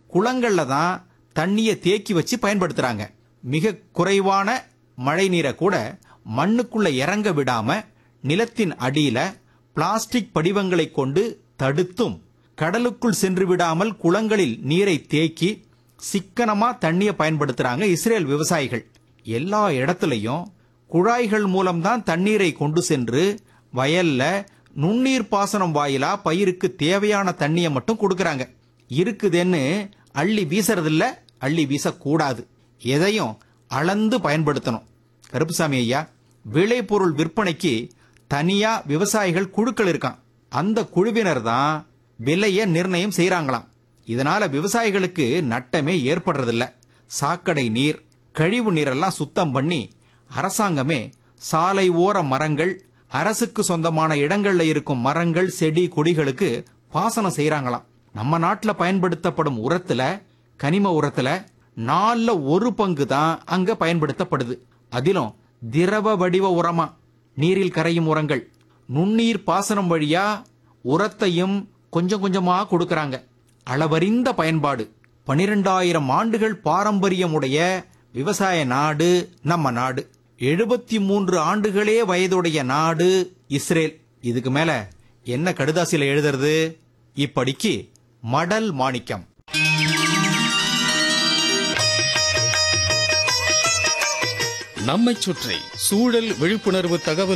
குளங்கள்ல தான் தண்ணியை தேக்கி வச்சு பயன்படுத்துறாங்க மிக குறைவான மழை நீரை கூட மண்ணுக்குள்ள இறங்க விடாம நிலத்தின் அடியில பிளாஸ்டிக் படிவங்களை கொண்டு தடுத்தும் கடலுக்குள் சென்று விடாமல் குளங்களில் நீரை தேக்கி சிக்கனமா தண்ணியை பயன்படுத்துறாங்க இஸ்ரேல் விவசாயிகள் எல்லா இடத்துலயும் குழாய்கள் மூலம்தான் தண்ணீரை கொண்டு சென்று வயல்ல நுண்ணீர் பாசனம் வாயிலா பயிருக்கு தேவையான தண்ணியை மட்டும் கொடுக்கறாங்க இருக்குதுன்னு அள்ளி வீசறதில்ல அள்ளி வீசக்கூடாது எதையும் அளந்து பயன்படுத்தணும் கருப்புசாமி ஐயா விளைபொருள் விற்பனைக்கு தனியா விவசாயிகள் குழுக்கள் இருக்கான் அந்த குழுவினர் தான் விலைய நிர்ணயம் செய்றாங்களாம் இதனால விவசாயிகளுக்கு நட்டமே ஏற்படுறதில்ல சாக்கடை நீர் கழிவு நீரெல்லாம் சுத்தம் பண்ணி அரசாங்கமே சாலை ஓர மரங்கள் அரசுக்கு சொந்தமான இடங்கள்ல இருக்கும் மரங்கள் செடி கொடிகளுக்கு பாசனம் செய்றாங்களாம் நம்ம நாட்டுல பயன்படுத்தப்படும் உரத்துல கனிம உரத்துல நாலுல ஒரு பங்கு தான் அங்க பயன்படுத்தப்படுது அதிலும் திரவ வடிவ உரமா நீரில் கரையும் உரங்கள் நுண்ணீர் பாசனம் வழியா உரத்தையும் கொஞ்சம் கொஞ்சமா கொடுக்கறாங்க அளவறிந்த பயன்பாடு பனிரெண்டாயிரம் ஆண்டுகள் பாரம்பரியமுடைய விவசாய நாடு நம்ம நாடு எழுபத்தி மூன்று ஆண்டுகளே வயதுடைய நாடு இஸ்ரேல் இதுக்கு மேல என்ன கடுதாசியில எழுதுறது இப்படிக்கு மடல் மாணிக்கம் நம்மைச் சுற்றி சூழல் விழிப்புணர்வு தகவல்